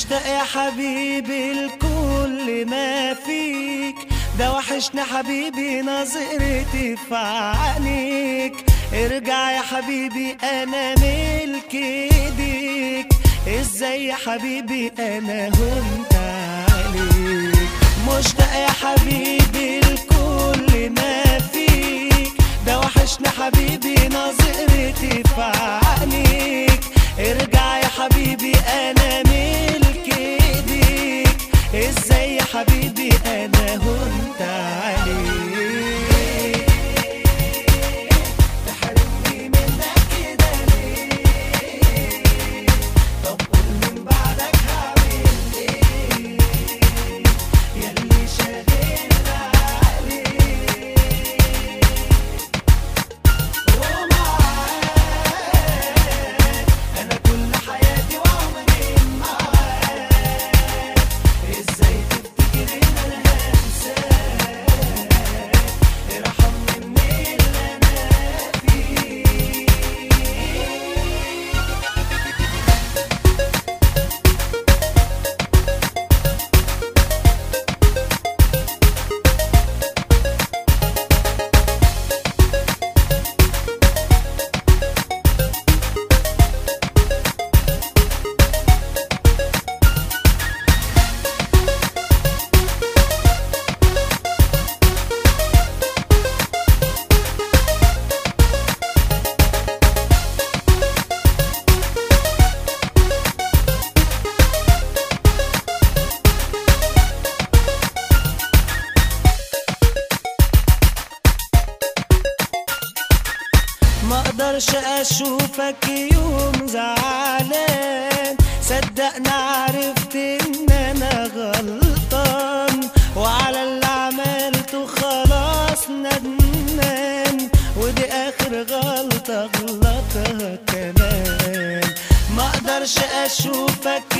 مشتاق يا حبيبي لكل ما فيك ده وحشنا حبيبي نظرتي في عينيك ارجع يا حبيبي انا ملك ايديك ازاي يا حبيبي انا هنت عليك مشتاق يا حبيبي لكل ما فيك ده وحشنا حبيبي نظرتي في عينيك ارجع يا حبيبي انا ملك ايديك ازاي يا حبيبي انا هنت عليك تحرمني منك كده ليه طب قول من بعدك هعمل ايه ياللي شاغلنا عليك انا كل حياتي وعمري معاك ازاي تفتكر ان انا هنساك ارحمني من اللي انا فيه ما اقدرش اشوفك يوم زعلان صدقنا عرفت ان انا غلطان وعلى اللي عملته خلاص ندمان ودي اخر غلطة غلطها كمان ما اقدرش اشوفك